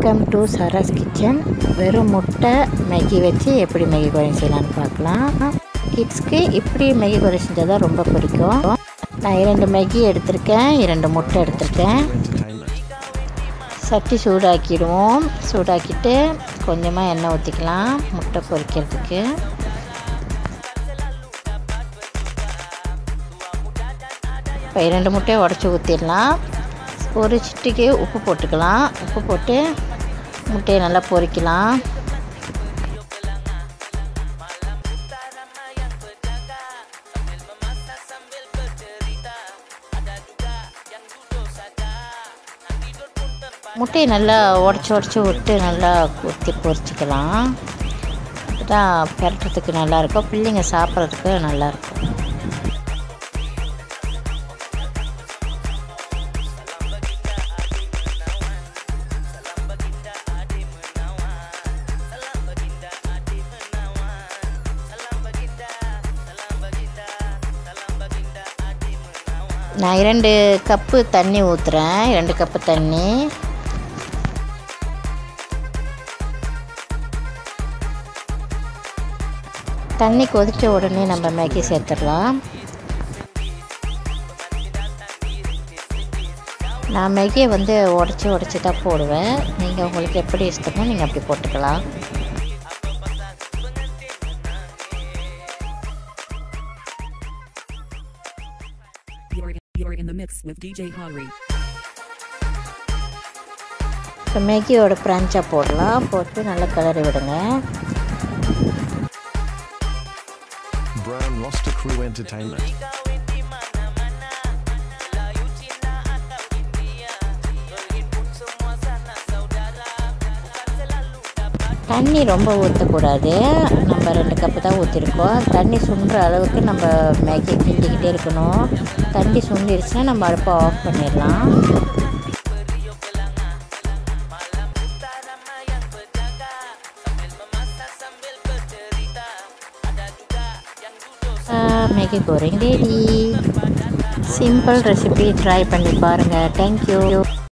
Welcome to சராஸ் kitchen வெறும் முட்டை Maggi வச்சு எப்படி மேகி குழம்பு செய்யலான்னு பார்க்கலாம் கிட்ஸ்க்கு இப்படி மேகி குழம்பு செஞ்சால் தான் ரொம்ப பிடிக்கும் நான் இரண்டு மேகி எடுத்திருக்கேன் இரண்டு முட்டை எடுத்திருக்கேன் சட்டி சூடாக்கிடுவோம் சூடாக்கிட்டு கொஞ்சமாக எண்ணெய் ஊற்றிக்கலாம் முட்டை பொரிக்கிறதுக்கு இப்போ இரண்டு முட்டையை உடச்சி ஊற்றிடலாம் ஒரு சிட்டிக்கு உப்பு போட்டுக்கலாம் உப்பு போட்டு முட்டையை நல்லா பொரிக்கலாம் முட்டையை நல்லா உடச்சி உடச்சி விட்டு நல்லா ஊற்றி பொரிச்சிக்கலாம் தான் பெரட்டுறதுக்கு நல்லாயிருக்கும் பிள்ளைங்க சாப்பிட்றதுக்கு நல்லாயிருக்கும் நான் இரண்டு கப்பு தண்ணி ஊற்றுறேன் இரண்டு கப்பு தண்ணி தண்ணி கொதித்த உடனே நம்ம மேகி சேர்த்துடலாம் நான் மேகியை வந்து உடச்சி உடச்சி தான் போடுவேன் நீங்கள் உங்களுக்கு எப்படி இஷ்டமோ நீங்கள் அப்படி போட்டுக்கலாம் You're, you're in the mix with DJ Hari. இப்போ மேகியோட ப்ரான்ச்சாக போடலாம் போட்டு நல்லா கிளறி விடுங்க Brown Roster Crew Entertainment. தண்ணி ரொம்ப ஊற்றக்கூடாது நம்ம ரெண்டு கப்பு தான் ஊற்றிருக்கோம் தண்ணி சுண்டுற அளவுக்கு நம்ம மேகி கிண்டிக்கிட்டே இருக்கணும் தண்ணி சுண்டிருச்சுன்னா நம்ம அடுப்பை ஆஃப் பண்ணிடலாம் மேகி கோரிங் ரெடி சிம்பிள் ரெசிபி ட்ரை பண்ணி பாருங்கள் தேங்க்யூ